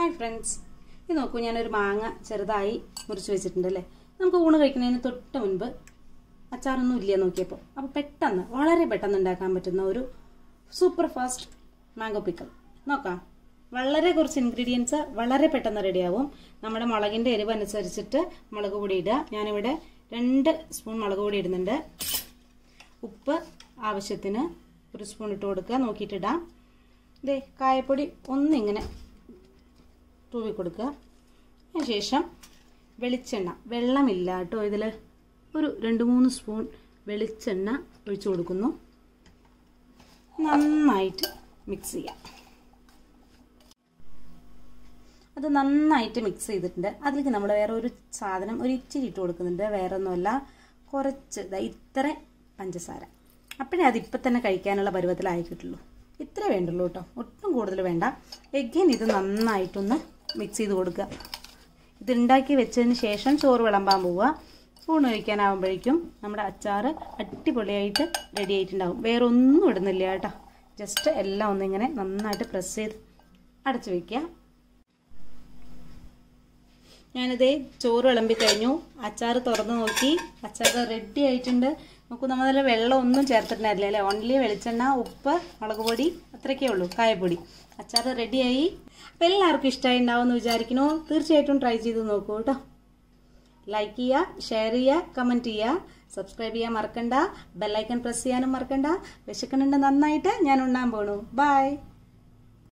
hi friends ഇത് നോക്കൂ ഞാനൊരു മാങ്ങ ചെറുതായി മുറിച്ച് വെച്ചിട്ടുണ്ട് അല്ലേ നമുക്ക് ഊണ് കഴിക്കുന്നതിന് തൊട്ട് മുൻപ് അച്ചാറൊന്നും ഇല്ല നോക്കിയപ്പോൾ അപ്പോൾ പെട്ടെന്ന് വളരെ പെട്ടെന്ന് ഉണ്ടാക്കാൻ പറ്റുന്ന ഒരു സൂപ്പർ ഫാസ്റ്റ് മാംഗോ പിക്കൽ നോക്കാം വളരെ കുറച്ച് ഇൻഗ്രീഡിയൻസ് വളരെ പെട്ടെന്ന് റെഡിയാവും നമ്മുടെ മുളകിൻ്റെ എരിവ് അനുസരിച്ചിട്ട് മുളക് പൊടി ഇടുക ഞാനിവിടെ രണ്ട് സ്പൂൺ മുളക് പൊടി ഇടുന്നുണ്ട് ഉപ്പ് ആവശ്യത്തിന് ഒരു സ്പൂൺ ഇട്ട് കൊടുക്കുക നോക്കിയിട്ടിടാം ഇതേ കായപ്പൊടി ഒന്നിങ്ങനെ തൂവി കൊടുക്കുക അതിനുശേഷം വെളിച്ചെണ്ണ വെള്ളമില്ല കേട്ടോ ഇതിൽ ഒരു രണ്ട് മൂന്ന് സ്പൂൺ വെളിച്ചെണ്ണ ഒഴിച്ചു കൊടുക്കുന്നു നന്നായിട്ട് മിക്സ് ചെയ്യാം അത് നന്നായിട്ട് മിക്സ് ചെയ്തിട്ടുണ്ട് അതിലേക്ക് നമ്മൾ വേറെ ഒരു സാധനം ഒരു ഇച്ചിരി ഇട്ട് കൊടുക്കുന്നുണ്ട് വേറെ ഒന്നുമല്ല കുറച്ച് ഇത്ര പഞ്ചസാര അപ്പോഴേ അത് ഇപ്പം തന്നെ കഴിക്കാനുള്ള പരുവത്തിലായി കിട്ടുള്ളൂ ഇത്ര വേണ്ടുള്ളൂ കേട്ടോ ഒട്ടും കൂടുതൽ വേണ്ട എഗെയിൻ ഇത് നന്നായിട്ടൊന്ന് മിക്സ് ചെയ്ത് കൊടുക്കുക ഇത് ഉണ്ടാക്കി വെച്ചതിന് ശേഷം ചോറ് വിളമ്പാൻ പോവുക സ്പൂൺ ഒഴിക്കാനാവുമ്പോഴേക്കും നമ്മുടെ അച്ചാർ അടിപൊളിയായിട്ട് റെഡി ആയിട്ടുണ്ടാവും വേറെ ഒന്നും ഇടുന്നില്ല കേട്ടോ ജസ്റ്റ് എല്ലാം ഒന്നിങ്ങനെ നന്നായിട്ട് പ്രസ് ചെയ്ത് അടച്ചു വയ്ക്കുക ഞാനിതേ ചോറ് വിളമ്പി കഴിഞ്ഞു അച്ചാർ തുറന്ന് നോക്കി അച്ചാർ റെഡി ആയിട്ടുണ്ട് നോക്കൂ നമ്മളതിൽ വെള്ളം ഒന്നും ചേർത്തിട്ടുണ്ടായിരുന്നില്ല അല്ലേ ഓൺലി വെളിച്ചെണ്ണ ഉപ്പ് മുളക് പൊടി അത്രയൊക്കെ ഉള്ളൂ കായപ്പൊടി അച്ചാർ റെഡിയായി അപ്പം എല്ലാവർക്കും ഇഷ്ടമായി ഉണ്ടാവുമെന്ന് വിചാരിക്കുന്നു തീർച്ചയായിട്ടും ട്രൈ ചെയ്ത് നോക്കൂ കേട്ടോ ലൈക്ക് ചെയ്യുക ഷെയർ ചെയ്യുക കമൻറ്റ് ചെയ്യുക സബ്സ്ക്രൈബ് ചെയ്യാൻ മറക്കണ്ട ബെല്ലൈക്കൺ പ്രസ് ചെയ്യാനും മറക്കണ്ട വിശക്കണുണ്ട് നന്നായിട്ട് ഞാൻ ഉണ്ണാൻ പോണു ബൈ